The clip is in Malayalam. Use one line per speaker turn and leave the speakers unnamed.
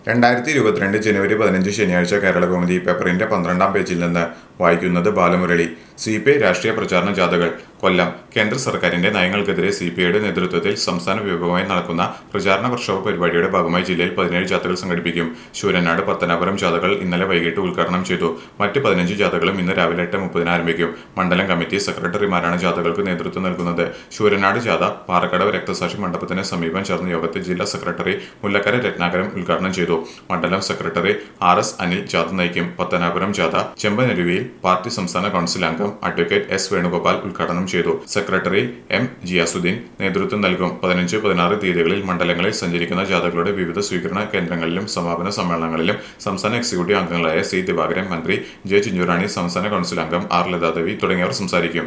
രണ്ടായിരത്തി ഇരുപത്തിരണ്ട് ജനുവരി പതിനഞ്ച് ശനിയാഴ്ച കേരള കൗമുദി പേപ്പറിന്റെ പന്ത്രണ്ടാം പേജിൽ നിന്ന് വായിക്കുന്നത് ബാലമുരളി സി പി ഐ രാഷ്ട്രീയ പ്രചാരണ ജാഥകൾ കൊല്ലം കേന്ദ്ര സർക്കാരിന്റെ നയങ്ങൾക്കെതിരെ സി പി ഐയുടെ നേതൃത്വത്തിൽ സംസ്ഥാന വ്യാപകമായി നടക്കുന്ന പ്രചാരണ വർക്ക്ഷോപ്പ് പരിപാടിയുടെ ഭാഗമായി ജില്ലയിൽ പതിനേഴ് ജാഥകൾ സംഘടിപ്പിക്കും ശൂരനാട് പത്തനാപുരം ജാഥകൾ ഇന്നലെ വൈകിട്ട് ഉദ്ഘാടനം ചെയ്തു മറ്റ് പതിനഞ്ച് ജാഥകളും ഇന്ന് രാവിലെ എട്ട് മുപ്പതിന് ആരംഭിക്കും മണ്ഡലം കമ്മിറ്റി സെക്രട്ടറിമാരാണ് ജാഥകൾക്ക് നേതൃത്വം നൽകുന്നത് ശൂരനാട് ജാഥ പാറക്കടവ് രക്തസാക്ഷി മണ്ഡപത്തിന് സമീപം ചേർന്ന യോഗത്തിൽ ജില്ലാ സെക്രട്ടറി മുല്ലക്കര രത്നാകരം ഉദ്ഘാടനം ചെയ്തു മണ്ഡലം സെക്രട്ടറി ആർ എസ് അനിൽ ജാഥ നയിക്കും പത്തനാപുരം ജാഥ ചെമ്പനരുവിയിൽ പാർട്ടി സംസ്ഥാന കൗൺസിൽ അംഗം അഡ്വക്കേറ്റ് എസ് വേണുഗോപാൽ ഉദ്ഘാടനം ചെയ്തു സെക്രട്ടറി എം ജിയാസുദ്ദീൻ നേതൃത്വം നൽകും പതിനഞ്ച് പതിനാറ് തീയതികളിൽ മണ്ഡലങ്ങളിൽ സഞ്ചരിക്കുന്ന ജാഥകളുടെ വിവിധ സ്വീകരണ കേന്ദ്രങ്ങളിലും സമാപന സമ്മേളനങ്ങളിലും സംസ്ഥാന എക്സിക്യൂട്ടീവ് അംഗങ്ങളായ സി ദിവാകരൻ മന്ത്രി ജെ ചിഞ്ചുറാണി സംസ്ഥാന കൗൺസിൽ അംഗം ആർ ലതാദേവി തുടങ്ങിയവർ സംസാരിക്കും